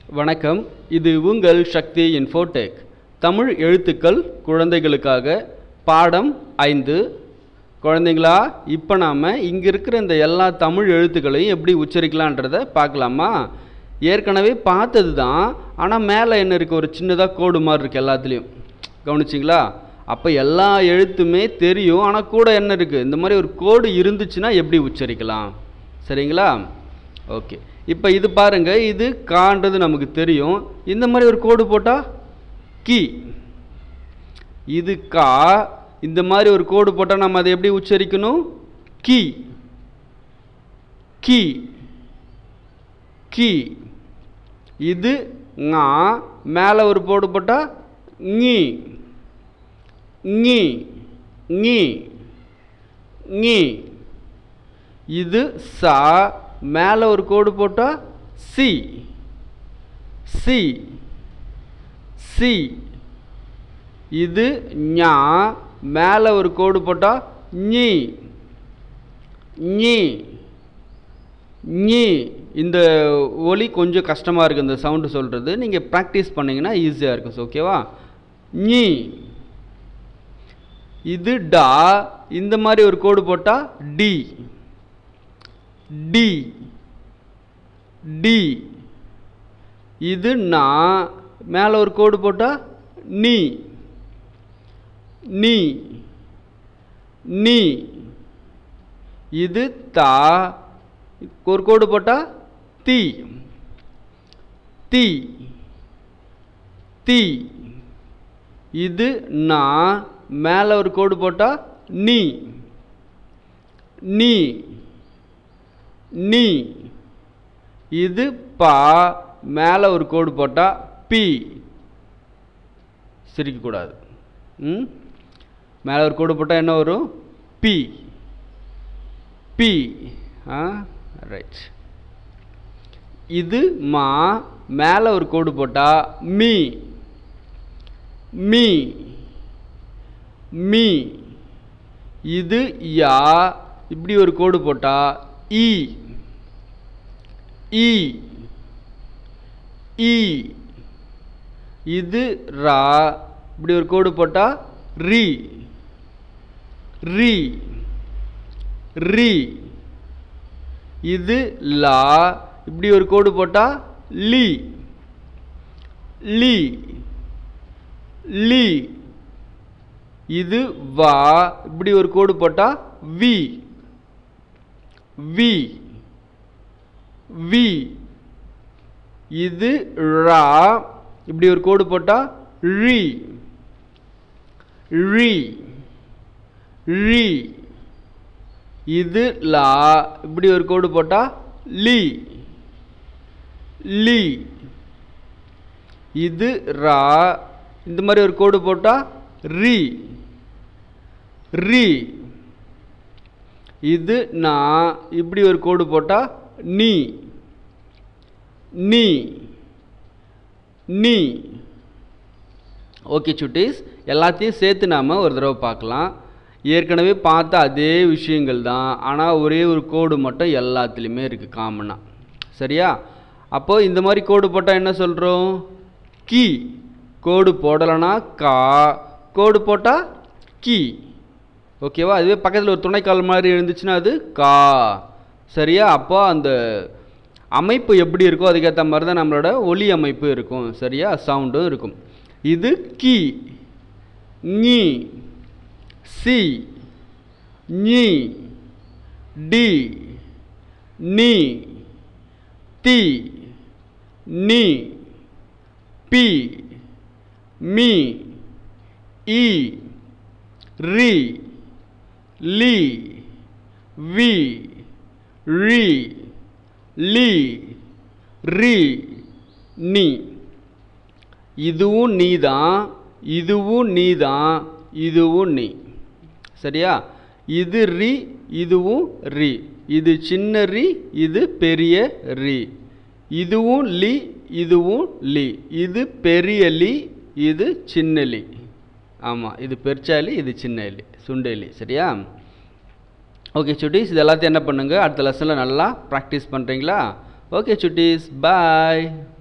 வணக்கம் இது உங்கள் சக்தி இன்ஃபோடெக் தமிழ் எழுத்துக்கள் குழந்தைகளுக்காக பாடம் ஐந்து குழந்தைங்களா இப்போ நாம் இங்கே இருக்கிற இந்த எல்லா தமிழ் எழுத்துக்களையும் எப்படி உச்சரிக்கலான்றதை பார்க்கலாமா ஏற்கனவே பார்த்தது தான் ஆனால் மேலே என்ன இருக்குது ஒரு சின்னதாக கோடு மாதிரி இருக்குது எல்லாத்துலேயும் கவனிச்சிங்களா அப்போ எல்லா எழுத்துமே தெரியும் ஆனால் கூட என்ன இருக்குது இந்த மாதிரி ஒரு கோடு இருந்துச்சுன்னா எப்படி உச்சரிக்கலாம் சரிங்களா ஓகே இப்போ இது பாருங்க இது கான்றது நமக்கு தெரியும் இந்த மாதிரி ஒரு கோடு போட்டால் கி இது கா இந்த மாதிரி ஒரு கோடு போட்டால் நம்ம அதை எப்படி உச்சரிக்கணும் கி கி கி இது ஙா மேலே ஒரு போடு போட்டால் ஞி ஞி ஞி ஞி இது சா மேலே ஒரு கோடு போட்டால் சி சி சி இது ஞா மேலே ஒரு கோடு போட்டால் ஞி ஞி ஞி இந்த ஒலி கொஞ்சம் கஷ்டமாக இருக்குது இந்த சவுண்டு சொல்கிறது நீங்கள் ப்ராக்டிஸ் பண்ணிங்கன்னா ஈஸியாக இருக்கும் ஓகேவா ஞி இது டா இந்த மாதிரி ஒரு கோடு போட்டால் டி டி டி இது நா மேலே ஒரு கோடு போட்டால் நீ நீ நீ இது தா ஒரு கோடு போட்டால் தி தி தி இது நா மேலே ஒரு கோடு போட்டால் நீ நீ நீ இது பா மேலே ஒரு கோடு போட்டால் பி சிரிக்கக்கூடாது ம் மேலே ஒரு கோடு போட்டால் என்ன வரும் பி பி ஆ ரைட் இது மா மேலே ஒரு கோடு போட்டால் மீ மீ மீ இது யா இப்படி ஒரு கோடு போட்டால் இ இ இ இது ரா இப்படி ஒரு கோடு போட்டால் ரி ரி ரி இது லா இப்படி ஒரு கோடு போட்டால் லி லி லி இது வா இப்படி ஒரு கோடு போட்டால் வி வி வி இது ரா இப்படி ஒரு கோடு போட்டால் ரி ரி ரி இது லா இப்படி ஒரு கோடு போட்டால் லி லி இது ரா இந்த மாதிரி ஒரு கோடு போட்டால் ரி ரி இது நான் இப்படி ஒரு கோடு போட்டால் நீ நீ நீ ஓகே சுட்டீஸ் எல்லாத்தையும் சேர்த்து நாம் ஒரு தடவை பார்க்கலாம் ஏற்கனவே பார்த்த அதே விஷயங்கள் தான் ஆனால் ஒரே ஒரு கோடு மட்டும் எல்லாத்துலேயுமே இருக்குது காமனாக சரியா அப்போது இந்த மாதிரி கோடு போட்டால் என்ன சொல்கிறோம் கி கோடு போடலைன்னா கா கோடு போட்டால் கி ஓகேவா அதுவே பக்கத்தில் ஒரு துணைக்கால் மாதிரி இருந்துச்சுன்னா அது கா சரியா அப்போ அந்த அமைப்பு எப்படி இருக்கோ அதுக்கேற்ற மாதிரி தான் நம்மளோட ஒலி அமைப்பு இருக்கும் சரியா சவுண்டும் இருக்கும் இது கி ஞி சி ஞி டி நீ தி நீ பி மீ இ ரி லி வி ரி லி ரி நீ இதுவும் நீ தான் இதுவும் நீ தான் இதுவும் நீ சரியா இது ரி இதுவும் ரி இது சின்ன ரி இது பெரிய ரி இதுவும் லி இதுவும் லி இது பெரிய லி இது சின்ன லி ஆமாம் இது பெருச்சாலி இது சின்ன எலி சுண்டு எலி சரியா ஓகே சுட்டீஸ் இது எல்லாத்தையும் என்ன பண்ணுங்கள் அடுத்த லெசனில் நல்லா ப்ராக்டிஸ் பண்ணுறீங்களா ஓகே சுட்டீஸ் பாய்